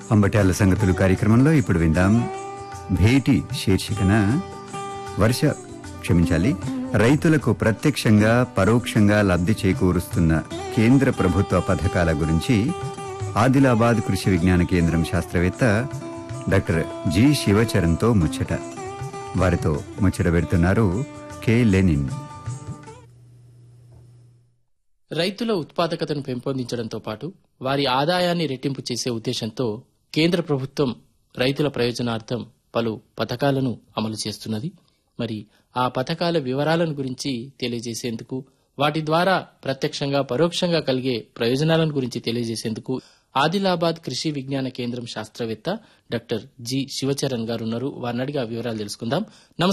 అంబటాల సంగతులు కార్యక్రమంలో ఇప్పుడు విందాం భేటీ శీర్షికన వర్ష క్షమించాలి రైతులకు ప్రత్యక్షంగా పరోక్షంగా లబ్ధి చేకూరుస్తున్న కేంద్ర ప్రభుత్వ పథకాల గురించి ఆదిలాబాద్ కృషి విజ్ఞాన కేంద్రం శాస్త్రవేత్త డాక్టర్ జి శివచరణ్తో ముచ్చట వారితో ముచ్చట పెడుతున్నారు కె లెనిన్ రైతుల ఉత్పాదకతను పెంపొందించడంతో పాటు వారి ఆదాయాన్ని రెట్టింపు చేసే ఉద్దేశంతో కేంద్ర ప్రభుత్వం రైతుల ప్రయోజనార్థం పలు పథకాలను అమలు చేస్తున్నది మరి ఆ పథకాల వివరాలను గురించి తెలియజేసేందుకు వాటి ద్వారా ప్రత్యక్షంగా పరోక్షంగా కలిగే ప్రయోజనాలను గురించి తెలియజేసేందుకు ఆదిలాబాద్ కృషి విజ్ఞాన కేంద్రం శాస్త్రవేత్త డాక్టర్ జి శివచరణ్ గారు ఉన్నారు వారిని అడిగి ఆ వివరాలు తెలుసుకుందాం నమస్కారం